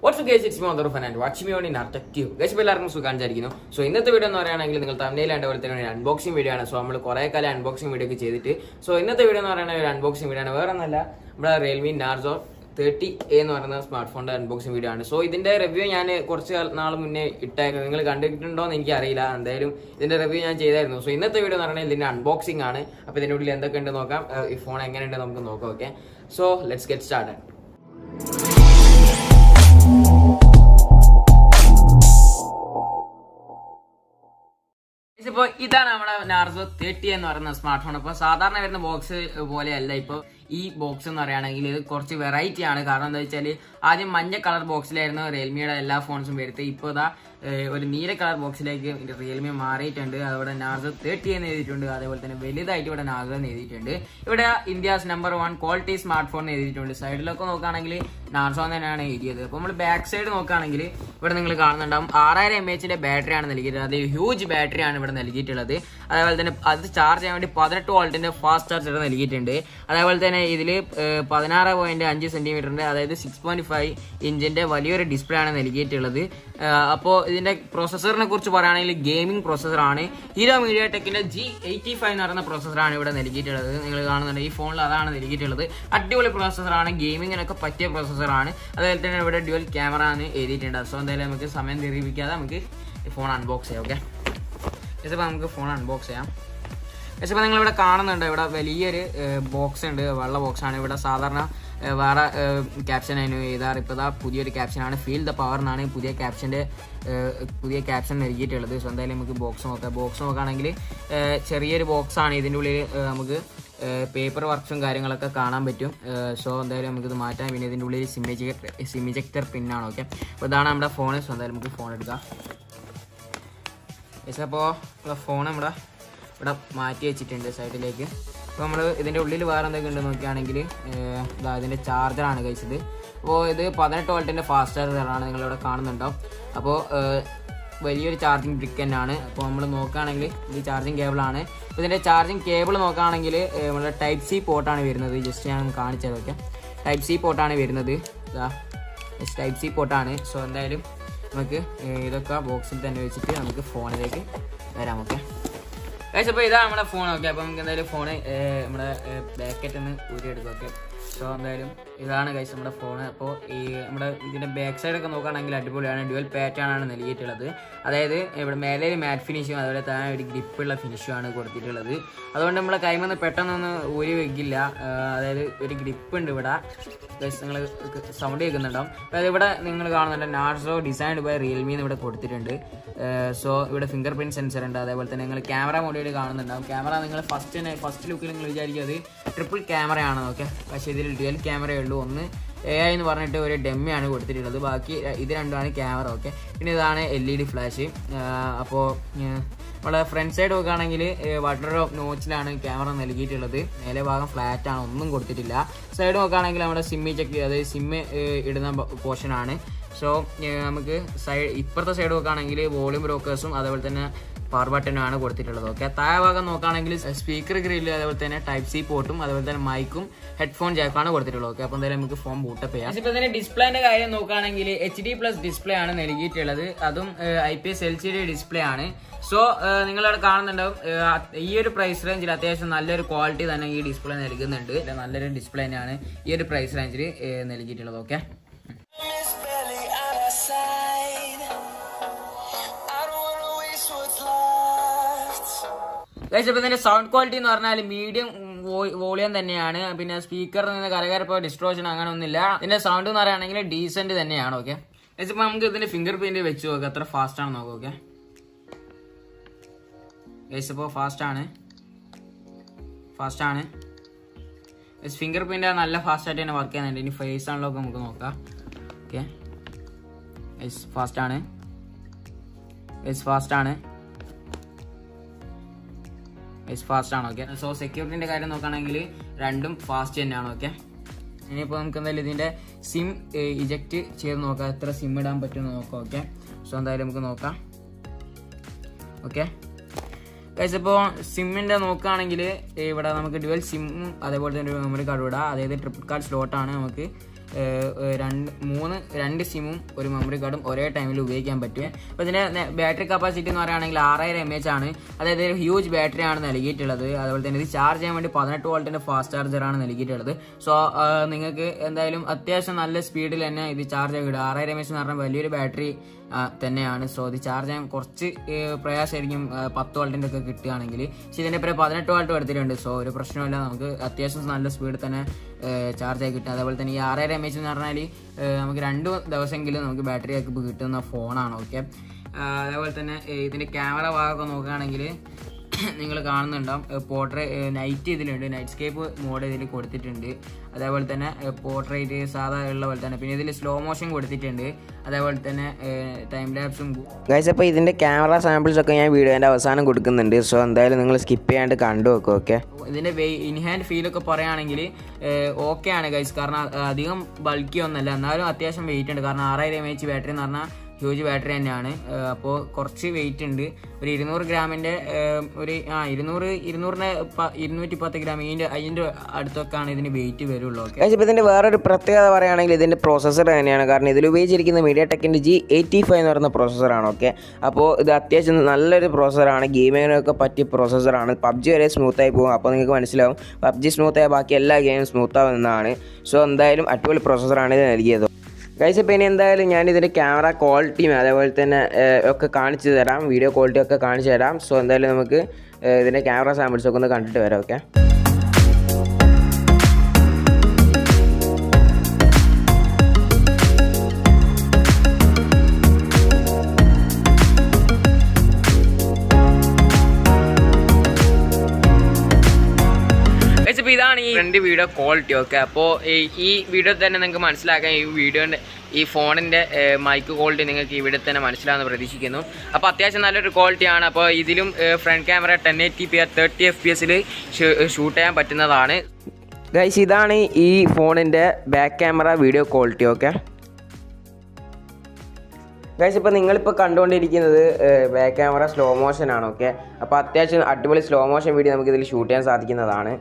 What's guys it's mother fun and watch me on in attractive guys എല്ലാവർക്കും സുഖം വിചാരിക്കുന്നു so ഇന്നത്തെ video എന്ന് പറയുകയാണെങ്കിൽ നിങ്ങൾ തമിഴിലാണ്ട് പോലെ തന്നെ അൺബോക്സിംഗ് വീഡിയോ ആണ് സോ നമ്മൾ കുറേ കാലം അൺബോക്സിംഗ് വീഡിയോ ഒക്കെ ചെയ്തിട്ട് സോ ഇന്നത്തെ വീഡിയോ എന്ന് പറയുന്നത് ഒരു അൺബോക്സിംഗ് വീഡിയോ ആണ് വേറെ ഒന്നല്ല നമ്മുടെ റിയൽമി നാർസോ തേർട്ടി എ എന്ന് പറയുന്ന സ്മാർട്ട് ഫോണിന്റെ അൺബോക്സിംഗ് വീഡിയോ ആണ് സോ ഇതിന്റെ റിവ്യൂ ഞാൻ കുറച്ച് നാൾ മുന്നേ ഇട്ടായിരുന്നു നിങ്ങൾ കണ്ടിട്ടുണ്ടോ എന്ന് എനിക്ക് അറിയില്ല എന്തായാലും ഇതിന്റെ റിവ്യൂ ഞാൻ ചെയ്തായിരുന്നു സോ ഇന്നത്തെ വീഡിയോ എന്ന് പറയുന്നത് ഇതിന്റെ അൺബോക്സിംഗ് ആണ് അപ്പോൾ ഇതിന്റെ ഉള്ളിൽ എന്തൊക്കെ ഉണ്ട് നോക്കാം ഏഹ് ഈ ഫോൺ എങ്ങനെയുണ്ട് നമുക്ക് നോക്കാം okay so let's get start ഇപ്പോ ഇതാണ് നമ്മുടെ നാർസോ തേർട്ടി എന്ന് പറയുന്ന സ്മാർട്ട് ഫോൺ ഇപ്പൊ സാധാരണ വരുന്ന ബോക്സ് പോലെയല്ല ഇപ്പൊ ഈ ബോക്സ് എന്ന് പറയുകയാണെങ്കിൽ ഇത് കുറച്ച് വെറൈറ്റി ആണ് കാരണം എന്താ വെച്ചാൽ ആദ്യം മഞ്ഞ കളർ ബോക്സിലായിരുന്നു റിയൽമിയുടെ എല്ലാ ഫോൺസും വരുന്നത് ഇപ്പോൾ ഇതാ ഏഹ്, ഒരു നീല കളർ ബോക്സിലേക്ക് റിയൽമി മാറിയിട്ടുണ്ട് അതവിടെ നാർസോ തേർട്ടി എന്ന് എഴുതിയിട്ടുണ്ട് അതേപോലെ തന്നെ വലുതായിട്ട് ഇവിടെ നാർസോ എന്ന് എഴുതിയിട്ടുണ്ട് ഇവിടെ India's number one quality smart phone എന്ന് എഴുതിയിട്ടുണ്ട് സൈഡിലൊക്കെ നോക്കുകയാണെങ്കിൽ നാർസോ എന്ന് തന്നെയാണ് എഴുതിയത് അപ്പോൾ നമ്മൾ ബാക്ക് സൈഡ് നോക്കുകയാണെങ്കിൽ ഇവിടെ നിങ്ങൾ കാണുന്നുണ്ടാവും ആറായിരം എം എച്ചിന്റെ ബാറ്ററി ആണ് നൽകിയിട്ടുള്ളത് അത് ഹ്യൂജ് ബാറ്ററി ആണ് ഇവിടെ നൽകിയിട്ടുള്ളത് അതേപോലെ തന്നെ അത് ചാർജ് ചെയ്യാൻ വേണ്ടി പതിനെട്ട് വോൾട്ടിന്റെ ഫാസ്റ്റ് ചാർജർ നൽകിയിട്ടുണ്ട് അതേപോലെ തന്നെ ഇതിൽ പതിനാറ് പോയിന്റ് അഞ്ച് സെന്റിമീറ്ററിന്റെ അതായത് സിക്സ് പോയിന്റ് ഫൈവ് ഇഞ്ചിന്റെ വലിയൊരു ഡിസ്പ്ലേ ആണ് നൽകിയിട്ടുള്ളത് അപ്പോൾ ഇതിന്റെ പ്രോസസ്സറിനെ കുറിച്ച് പറയുകയാണെങ്കിൽ ഗെയിമിംഗ് പ്രോസസ്സറാണ് ഹീറോ മീഡിയ ടെക്കിന്റെ ജി എയ്റ്റി ഫൈവ് എന്ന് പറയുന്ന പ്രോസസ്സറാണ് ഇവിടെ നൽകിയിട്ടുള്ളത് നിങ്ങൾ കാണുന്നുണ്ട് ഈ ഫോണിൽ അതാണ് നൽകിയിട്ടുള്ളത് അടിപൊളി പ്രോസസ്സറാണ് ഗെയിമിങ്ങിനൊക്കെ പറ്റിയ പ്രോസസ്സറാണ് അതുപോലെ തന്നെ ഇവിടെ ഡ്യുവൽ ക്യാമറ ആണ് എഴുതിയിട്ടുണ്ട് സോ എന്തായാലും നമുക്ക് സമയം തെറിയിപ്പിക്കാതെ നമുക്ക് ഈ ഫോൺ അൺബോക്സ് ചെയ്യാം ഓക്കെ ഇപ്പോൾ നമുക്ക് ഫോൺ അൺബോക്സ് ചെയ്യാം പക്ഷേ ഇപ്പോൾ നിങ്ങളിവിടെ കാണുന്നുണ്ട് ഇവിടെ വലിയൊരു ബോക്സ് ഉണ്ട് വെള്ള ബോക്സ് ആണ് ഇവിടെ സാധാരണ ഏഹ്, വേറെ ക്യാപ്ഷൻ അതിന് എഴുതാറ് ഇപ്പോൾ ഇതാ പുതിയൊരു ക്യാപ്ഷനാണ് ഫീൽ ദ പവർ എന്നാണ് ഈ പുതിയ ക്യാപ്ഷൻ്റെ പുതിയ ക്യാപ്ഷൻ നൽകിയിട്ടുള്ളത് സോ എന്തായാലും നമുക്ക് ബോക്സ് നോക്കാം ബോക്സ് നോക്കുകയാണെങ്കിൽ ഏഹ്, ചെറിയൊരു ബോക്സ് ആണ് ഇതിൻ്റെ ഉള്ളിൽ ഏഹ്, നമുക്ക് പേപ്പർ വർക്ക്സും കാര്യങ്ങളൊക്കെ കാണാൻ പറ്റും സോ എന്തായാലും നമുക്കിത് മാറ്റാം പിന്നെ ഇതിൻ്റെ ഉള്ളിൽ സിമിജക്ടർ സിമിജക്ടർ പിന്നാണ് ഓക്കെ അപ്പോൾ ഇതാണ് നമ്മുടെ ഫോൺ സോ എന്തായാലും നമുക്ക് ഫോൺ എടുക്കാം പക്ഷേ അപ്പോൾ ഫോൺ നമ്മുടെ ഇവിടെ മാറ്റി വെച്ചിട്ടുണ്ട് സൈഡിലേക്ക് അപ്പോൾ നമ്മൾ ഇതിൻ്റെ ഉള്ളിൽ വേറെ എന്തൊക്കെ ഉണ്ട് നോക്കുകയാണെങ്കിൽ ഏഹ്, ഇതാ ഇതിൻ്റെ ചാർജറാണ് കഴിച്ചത് അപ്പോൾ ഇത് പതിനെട്ട് വോൾട്ടിൻ്റെ ഫാസ്റ്റ് ചാർജറാണ് നിങ്ങളിവിടെ കാണുന്നുണ്ടാവും അപ്പോൾ ഏഹ്, വലിയൊരു ചാർജിങ് ബ്രിക്ക് തന്നെയാണ് അപ്പോൾ നമ്മൾ നോക്കുകയാണെങ്കിൽ ഇത് ചാർജിങ് കേബിളാണ് അപ്പോൾ ഇതിൻ്റെ ചാർജിങ് കേബിൾ നോക്കുകയാണെങ്കിൽ ഏഹ്, നമ്മുടെ ടൈപ്പ് സി പോർട്ടാണ് വരുന്നത് ജസ്റ്റ് ഞാൻ കാണിച്ചത് ഓക്കെ ടൈപ്പ് സി പോർട്ടാണ് വരുന്നത് ഇതാ ടൈപ്പ് സി പോർട്ടാണ് സോ എന്തായാലും നമുക്ക് ഏഹ്, ഇതൊക്കെ ബോക്സിൽ തന്നെ വെച്ചിട്ട് നമുക്ക് ഫോണിലേക്ക് വരാം ഓക്കെ ഗൈസ് അപ്പോൾ ഇതാണ് നമ്മുടെ ഫോൺ ഓക്കെ അപ്പോൾ നമുക്ക് എന്തായാലും ഫോണ് നമ്മുടെ ബാക്കറ്റ് ഒന്ന് ഊരിയെടുക്കാം ഓക്കെ സോ എന്തായാലും ഇതാണ് ഗൈസ് നമ്മുടെ ഫോൺ അപ്പോൾ ഈ നമ്മുടെ ഇതിൻ്റെ ബാക്ക് സൈഡ് ഒക്കെ നോക്കുകയാണെങ്കിൽ അടിപൊളിയാണ് ഡ്യുവൽ പാറ്റേൺ ആണ് നൽകിയിട്ടുള്ളത് അതായത് ഇവിടെ മേലെ ഒരു മാറ്റ് ഫിനിഷും അതുപോലെ തന്നെ ഒരു ഗ്രിപ്പുള്ള ഫിനിഷും ആണ് കൊടുത്തിട്ടുള്ളത് അതുകൊണ്ട് നമ്മളെ കൈമന്ന് പെട്ടെന്നൊന്ന് ഊരി വെക്കില്ല ആ, അതായത് ഒരു ഗ്രിപ്പ് ഉണ്ട് ഇവിടെ ഗൈസ് നിങ്ങൾ സൗണ്ട് കേൾക്കുന്നുണ്ടാവും അതായത് ഇവിടെ നിങ്ങൾ കാണുന്നുണ്ട് നാർസോ ഡിസൈൻഡ് ബൈ റിയൽമി എന്ന് ഇവിടെ കൊടുത്തിട്ടുണ്ട് സോ ഇവിടെ ഫിംഗർ പ്രിന്റ് സെൻസർ ഉണ്ട് അതേപോലെ തന്നെ നിങ്ങൾ ക്യാമറ മൊഡ്യൂൾ കാണുന്നുണ്ടാവും ക്യാമറ നിങ്ങൾ ഫസ്റ്റ് തന്നെ ഫസ്റ്റ് ലുക്കിൽ നിങ്ങൾ വിചാരിക്കും അത് ട്രിപ്പിൾ ക്യാമറയാണ് ഓക്കെ പക്ഷേ ഇതിൽ ഡ്യുവൽ ക്യാമറയേ ഉള്ളൂ ഒന്ന് എ ഐ എന്ന് പറഞ്ഞിട്ട് ഒരു ഡെമ്മിയാണ് കൊടുത്തിട്ടുള്ളത് ബാക്കി ര- ഇത് രണ്ടുമാണ് ക്യാമറ ഓക്കെ പിന്നെ ഇതാണ് എൽ ഇ ഡി ഫ്ലാഷ് അപ്പോൾ നമ്മളെ ഫ്രണ്ട് സൈഡ് നോക്കുകയാണെങ്കിൽ വാട്ടർ നോച്ചിലാണ് ക്യാമറ നൽകിയിട്ടുള്ളത് മേലെ ഭാഗം ഫ്ലാറ്റ് ആണ് ഒന്നും കൊടുത്തിട്ടില്ല സൈഡ് നോക്കുകയാണെങ്കിൽ നമ്മുടെ സിമ്മി ചെക്ക് അതായത് സിമ്മ് ഇടുന്ന പോർഷൻ ആണ് സോ നമുക്ക് സൈഡ് ഇപ്പുറത്തെ സൈഡ് നോക്കുകയാണെങ്കിൽ വോളിയം ബ്രോക്കേഴ്സും അതേപോലെ തന്നെ പവർ ബട്ടനും ആണ് കൊടുത്തിട്ടുള്ളത് ഓക്കെ താഴെ ഭാഗം നോക്കുകയാണെങ്കിൽ സ്പീക്കർ ഗ്രില്ല് അതേപോലെ തന്നെ ടൈപ്പ് സി പോർട്ടും അതേപോലെ തന്നെ മൈക്കും ഹെഡ്ഫോൺ ജാക്കാണ് കൊടുത്തിട്ടുള്ളത് ഓക്കെ അപ്പോൾ എന്തായാലും നമുക്ക് ഫോൺ ബൂട്ടപ്പ് ചെയ്യാം ഇപ്പോൾ ഇതിന്റെ ഡിസ്പ്ലേന്റെ കാര്യം നോക്കുകയാണെങ്കിൽ എച്ച് ഡി പ്ലസ് ഡിസ്പ്ലേ ആണ് നൽകിയിട്ടുള്ളത് അതും I P S L C D display ആണ് സോ നിങ്ങളവിടെ കാണുന്നുണ്ടാവും ഏഹ്, ഈ ഒരു പ്രൈസ് റേഞ്ചിൽ അത്യാവശ്യം നല്ലൊരു ക്വാളിറ്റി തന്നെ ഈ ഡിസ്പ്ലേ നൽകുന്നുണ്ട് ഇത് നല്ലൊരു ഡിസ്പ്ലേ തന്നെയാണ് ഈ ഒരു പ്രൈസ് റേഞ്ചിൽ നൽകിയിട്ടുള്ളത് okay It's barely on our side. I don't wanna waste what's left. Guys ഇപ്പൊ ഇതിന്റെ സൗണ്ട് ക്വാളിറ്റി എന്ന് പറഞ്ഞാൽ മീഡിയം വോളിയം തന്നെയാണ് പിന്നെ സ്പീക്കറിൽ നിന്ന് കരകരപ്പോ ഡിസ്ട്രോഷൻ അങ്ങനെ ഒന്നുമില്ല ഇതിന്റെ സൗണ്ട് എന്ന് പറയുകയാണെങ്കിൽ ഡീസന്റ് തന്നെയാണ് ഓക്കെ ഗൈസ് ഇപ്പൊ നമുക്ക് ഇതിന്റെ ഫിംഗർ പ്രിന്റ് വെച്ച് നോക്കാം എത്ര ഫാസ്റ്റ് ആണ് നോക്കാം ഓക്കെ ഗൈസ് ഇപ്പോ ഫാസ്റ്റ് ആണ് ഫാസ്റ്റ് ആണ് ഫിംഗർ പ്രിന്റ് നല്ല ഫാസ്റ്റ് ആയിട്ട് തന്നെ വർക്ക് ചെയ്യുന്നുണ്ട് ഇനി ഫേസ് ആണല്ലോ നമുക്ക് നോക്കാം ഓക്കെ ഗൈസ് ഫാസ്റ്റ് ആണ് ഗൈസ് ഫാസ്റ്റ് ആണ് ഇസ് ഫാസ്റ്റ് ആണ് ഓക്കെ സോ സെക്യൂരിറ്റിന്റെ കാര്യം നോക്കുകയാണെങ്കിൽ രണ്ടും ഫാസ്റ്റ് തന്നെയാണ് ഓക്കെ ഇനിയിപ്പോൾ നമുക്ക് എന്തായാലും ഇതിന്റെ സിം ഇജക്റ്റ് ചെയ്ത് നോക്കാം എത്ര സിം ഇടാൻ പറ്റുമെന്ന് നോക്കാം ഓക്കെ സോ എന്തായാലും നമുക്ക് നോക്കാം ഓക്കെ ഗൈസ് ഇപ്പോൾ സിമ്മിൻ്റെ നോക്കുകയാണെങ്കിൽ ഇവിടെ നമുക്ക് ഡുവൽ സിമ്മും അതേപോലെ തന്നെ ഒരു മെമ്മറി കാർഡ് ഇടാം അതായത് ട്രിപ്പിൾ കാർഡ് സ്ലോട്ടാണ് നമുക്ക് ഏഹ്, ഏഹ്, രണ്ട് മൂന്ന് രണ്ട് സിമ്മും ഒരു മെമ്മറി കാർഡും ഒരേ ടൈമിൽ ഉപയോഗിക്കാൻ പറ്റും അപ്പോൾ ഇതിൻ്റെ ബാറ്ററി കപ്പാസിറ്റി എന്ന് പറയുകയാണെങ്കിൽ ആറായിരം എം എച്ച് ആണ് അതായത് ഒരു ഹ്യൂജ് ബാറ്ററി ആണ് നൽകിയിട്ടുള്ളത് അതുപോലെ തന്നെ ഇത് ചാർജ് ചെയ്യാൻ വേണ്ടി പതിനെട്ട് വോൾട്ടിന്റെ ഫാസ്റ്റ് ചാർജറാണ് നൽകിയിട്ടുള്ളത് സോ നിങ്ങൾക്ക് എന്തായാലും അത്യാവശ്യം നല്ല സ്പീഡിൽ തന്നെ ഇത് ചാർജ് ആക്കി ഇടുക ആറായിരം എം എച്ച് എന്ന് പറഞ്ഞാൽ വലിയൊരു ബാറ്ററി തന്നെയാണ് സോ ഇത് ചാർജ് ചെയ്യാൻ കുറച്ച് ഏഹ്, പ്രയാസമായിരിക്കും ഏഹ്, പത്ത് വോൾട്ടിന്റെ ഒക്കെ കിട്ടുകയാണെങ്കിൽ പക്ഷെ ഇതിന്റെ പേര് പതിനെട്ട് വോൾട്ട് എടുത്തിട്ടുണ്ട് സോ ഒരു പ്രശ്നമില്ല നമുക്ക് അത്യാവശ്യം നല്ല സ്പീഡിൽ തന്നെ ചാർജ് ആയി കിട്ടും അതേപോലെ തന്നെ ഈ ആറായിരം എം എച്ച് എന്ന് പറഞ്ഞാൽ നമുക്ക് രണ്ട് ദിവസമെങ്കിലും നമുക്ക് ബാറ്ററി ബാക്കപ്പ് കിട്ടുന്ന ഫോണാണ് ഓക്കെ അതേപോലെ തന്നെ ഏഹ്, ഇതിന്റെ ക്യാമറ ഭാഗമൊക്കെ നോക്കുകയാണെങ്കിൽ നിങ്ങൾ കാണുന്നുണ്ടാവും പോർട്രേ നൈറ്റ് ഇതിലുണ്ട് നൈറ്റ് സ്കേപ്പ് മോഡ് ഇതിൽ കൊടുത്തിട്ടുണ്ട് അതേപോലെ തന്നെ പോർട്രേറ്റ് സാധാ ഉള്ള പോലെ തന്നെ പിന്നെ ഇതിൽ സ്ലോ മോഷൻ കൊടുത്തിട്ടുണ്ട് അതേപോലെ തന്നെ ടൈം ലാപ്സും ഗൈസ് അപ്പോൾ ഇതിൻ്റെ ക്യാമറ സാമ്പിൾസ് ഒക്കെ ഞാൻ വീഡിയോൻ്റെ അവസാനം കൊടുക്കുന്നുണ്ട് സോ എന്തായാലും നിങ്ങൾ സ്കിപ്പ് ചെയ്യാണ്ട് കണ്ടു വെക്കും ഓക്കെ ഇതിന്റെ ഇൻഹാൻഡ് ഫീൽ ഒക്കെ പറയുകയാണെങ്കിൽ ഓക്കെ ആണ് ഗൈസ് കാരണം അ- അധികം ബൾക്കി ഒന്നല്ല എന്നാലും അത്യാവശ്യം വെയിറ്റ് ഉണ്ട് കാരണം ആറായിരം എം എച്ച് ബാറ്ററി എന്ന് പറഞ്ഞാൽ ഹ്യൂജ് ബാറ്ററി തന്നെയാണ് അപ്പോൾ കുറച്ച് വെയിറ്റ് ഉണ്ട് ഒരു ഇരുന്നൂറ് ഗ്രാമിന്റെ ഏഹ്, ഒരു ആ ഇരുന്നൂറ് ഇരുന്നൂറിന് പ- ഇരുന്നൂറ്റി പത്ത് ഗ്രാം ഇതിന്റെ അതിന്റെ അടുത്തൊക്കെയാണ് ഇതിന് വെയിറ്റ് വരുള്ളൂ ഓക്കെ ഗൈസ് ഇപ്പോൾ ഇതിൻ്റെ വേറൊരു പ്രത്യേകത പറയുകയാണെങ്കിൽ ഇതിൻ്റെ പ്രോസസ്സർ തന്നെയാണ് കാരണം ഇതിൽ ഉപയോഗിച്ചിരിക്കുന്ന മീഡിയ ടെക്കിൻ്റെ ജി എയ്റ്റി ഫൈവ് എന്ന് പറയുന്ന പ്രോസസ്സറാണ് ഓക്കെ അപ്പോൾ ഇത് അത്യാവശ്യം നല്ലൊരു പ്രോസസ്സറാണ് ഗെയിമിങ്ങിനൊക്കെ പറ്റിയ പ്രോസസ്സറാണ് പബ്ജി വരെ സ്മൂത്തായി പോകും അപ്പോൾ നിങ്ങൾക്ക് മനസ്സിലാവും പബ്ജി സ്മൂത്തായ ബാക്കി എല്ലാ ഗെയിമും സ്മൂത്ത് ആവുന്നതാണ് സോ എന്തായാലും അടിപൊളി പ്രോസസ്സറാണ് ഇത് നൽകിയത് ഗൈസ് ഇപ്പോൾ ഇനി എന്തായാലും ഞാൻ ഇതിൻ്റെ ക്യാമറ ക്വാളിറ്റിയും അതേപോലെ തന്നെ ഏഹ്, ഒക്കെ കാണിച്ചു തരാം വീഡിയോ ക്വാളിറ്റി ഒക്കെ കാണിച്ചു തരാം സോ എന്തായാലും നമുക്ക് ഏഹ്, ഇതിൻ്റെ ക്യാമറ സാമ്പിൾസ് ഒക്കെ ഒന്ന് കണ്ടിട്ട് വരാം ഓക്കെ ഇപ്പോൾ ഇതാണ് ഈ ഫ്രണ്ട് വീഡിയോ ക്വാളിറ്റി ഓക്കെ അപ്പോൾ ഈ വീഡിയോ തന്നെ നിങ്ങൾക്ക് മനസ്സിലാക്കാൻ ഈ വീഡിയോൻ്റെ ഈ ഫോണിൻ്റെ മൈക്ക് ക്വാളിറ്റി നിങ്ങൾക്ക് ഇവിടെ തന്നെ മനസ്സിലാവുന്ന പ്രതീക്ഷിക്കുന്നു അപ്പോൾ അത്യാവശ്യം നല്ലൊരു ക്വാളിറ്റിയാണ് അപ്പോൾ ഇതിലും front camera ten eighty P thirty F P എസിൽ ഷൂട്ട് ചെയ്യാൻ പറ്റുന്നതാണ് ഗൈസ് ഇതാണ് ഈ ഫോണിൻ്റെ back camera video quality okay guys ഇപ്പോൾ നിങ്ങളിപ്പോൾ കണ്ടുകൊണ്ടിരിക്കുന്നത് ബാക്ക് ക്യാമറ സ്ലോ മോഷൻ ആണ് ഓക്കെ അപ്പോൾ അത്യാവശ്യം അടിപൊളി സ്ലോ മോഷൻ വീഡിയോ നമുക്ക് ഇതിൽ ഷൂട്ട് ചെയ്യാൻ സാധിക്കുന്നതാണ്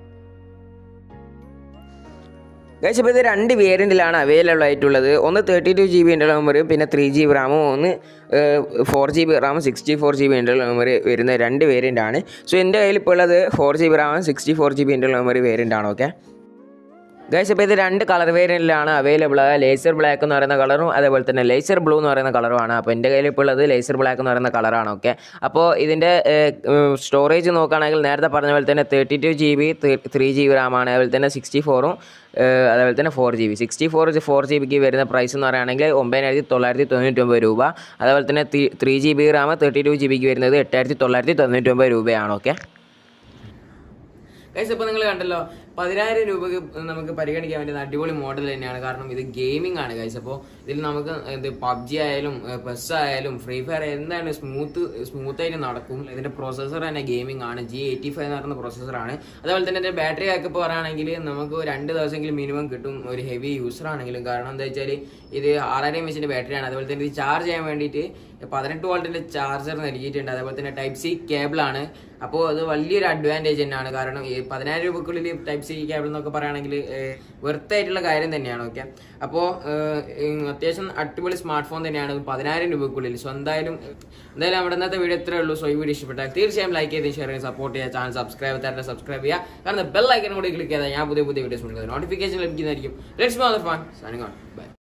ഗൈസ് ഇപ്പോൾ ഇത് രണ്ട് വേരിയൻറ്റിലാണ് അവൈലബിൾ ആയിട്ടുള്ളത് ഒന്ന് thirty two G B internal memory പിന്നെ ത്രീ ജി ബി റാമും ഒന്ന് ഫോർ ജി ബി റാമും sixty four G B internal memory വരുന്ന രണ്ട് വേരിയൻ്റ് ആണ് സോ എൻ്റെ കയ്യിൽ ഇപ്പോൾ ഉള്ളത് ഫോർ ജി ബി റാമും sixty four G B internal memory variant ആണ് ഓക്കെ ഗൈസ് ഇപ്പോൾ ഇത് രണ്ട് കളർ വേരിയൻറ്റിലാണ് അവൈലബിൾ ലേസർ ബ്ലാക്ക് എന്ന് പറയുന്ന കളറും അതേപോലെ തന്നെ ലേസർ ബ്ലൂ എന്ന് പറയുന്ന കളറുമാണ് അപ്പോൾ എൻ്റെ കയ്യിൽ ഇപ്പോൾ ഉള്ളത് ലേസർ ബ്ലാക്ക് എന്ന് പറയുന്ന കളറാണ് ഓക്കെ അപ്പോൾ ഇതിൻ്റെ സ്റ്റോറേജ് നോക്കുകയാണെങ്കിൽ നേരത്തെ പറഞ്ഞ പോലെ തന്നെ thirty two G B three G B റാമാണ് അതുപോലെ തന്നെ സിക്സ്റ്റി ഫോറും അതേപോലെ തന്നെ four G B sixty four four G ബിക്ക് വരുന്ന പ്രൈസ് എന്ന് പറയുകയാണെങ്കിൽ ഒമ്പതിനായിരത്തി തൊള്ളായിരത്തി തൊണ്ണൂറ്റൊമ്പത് രൂപ അതേപോലെ തന്നെ three G B RAM thirty two G ബിക്ക് വരുന്നത് എട്ടായിരത്തി തൊള്ളായിരത്തി തൊണ്ണൂറ്റൊമ്പത് രൂപയാണ് ഓക്കെ ഗൈസ് ഇപ്പോൾ നിങ്ങൾ കണ്ടല്ലോ പതിനായിരം രൂപക്ക് നമുക്ക് പരിഗണിക്കാൻ പറ്റുന്ന അടിപൊളി മോഡൽ തന്നെയാണ് കാരണം ഇത് ഗെയിമിംഗ് ആണ് ഗൈസ് അപ്പോൾ ഇതിൽ നമുക്ക് ഇത് പബ്ജി ആയാലും പെസ് ആയാലും ഫ്രീ ഫയർ എന്തായാലും സ്മൂത്ത് സ്മൂത്ത് ആയിട്ട് നടക്കും ഇതിന്റെ പ്രോസസ്സർ തന്നെ ഗെയിമിംഗ് ആണ് ജി എയ്റ്റി ഫൈവ് എന്ന് പറയുന്ന പ്രോസസ്സറാണ് അതുപോലെ തന്നെ ഇതിന്റെ ബാറ്ററി ബാക്കപ്പ് പറയുകയാണെങ്കിൽ നമുക്ക് രണ്ട് ദിവസമെങ്കിലും മിനിമം കിട്ടും ഒരു ഹെവി യൂസർ ആണെങ്കിലും കാരണം എന്താ വെച്ചാൽ ഇത് ആറായിരം എം എച്ചിന്റെ ബാറ്ററിയാണ് അതുപോലെ തന്നെ ഇത് ചാർജ് ചെയ്യാൻ വേണ്ടിയിട്ട് പതിനെട്ട് വോൾട്ടിന്റെ ചാർജർ നൽകിയിട്ടുണ്ട് അതേപോലെ തന്നെ ടൈപ്പ് സി കേബിളാണ് അപ്പോൾ അത് വലിയൊരു അഡ്വാൻറ്റേജ് തന്നെയാണ് കാരണം ഈ പതിനായിരം രൂപക്കുള്ളിൽ ടൈപ്പ് സി കേബിൾ എന്നൊക്കെ പറയുകയാണെങ്കിൽ വെറുത്തായിട്ടുള്ള കാര്യം തന്നെയാണ് ഓക്കെ അപ്പോൾ അത്യാവശ്യം അടിപൊളി സ്മാർട്ട് ഫോൺ തന്നെയാണ് പതിനായിരം രൂപക്കുള്ളിൽ സോ എന്തായാലും എന്തായാലും നമ്മുടെ ഇന്നത്തെ വീഡിയോ ഇത്രേ ഉള്ളൂ സോ ഈ വീഡിയോ ഇഷ്ടപ്പെട്ടാൽ തീർച്ചയായും ലൈക്ക് ചെയ്ത് ഷെയർ ചെയ്ത് സപ്പോർട്ട് ചെയ്യുക ചാനൽ സബ്സ്ക്രൈബ് തരട്ടെ സബ്സ്ക്രൈബ് ചെയ്യുക കാരണം ബെൽ ഐക്കൺ കൂടി ക്ലിക്ക് ചെയ്താൽ ഞാൻ പുതിയ പുതിയ വീഡിയോസ് നോട്ടിഫിക്കേഷൻ ലഭിക്കുന്നതായിരിക്കും let's fan signing on by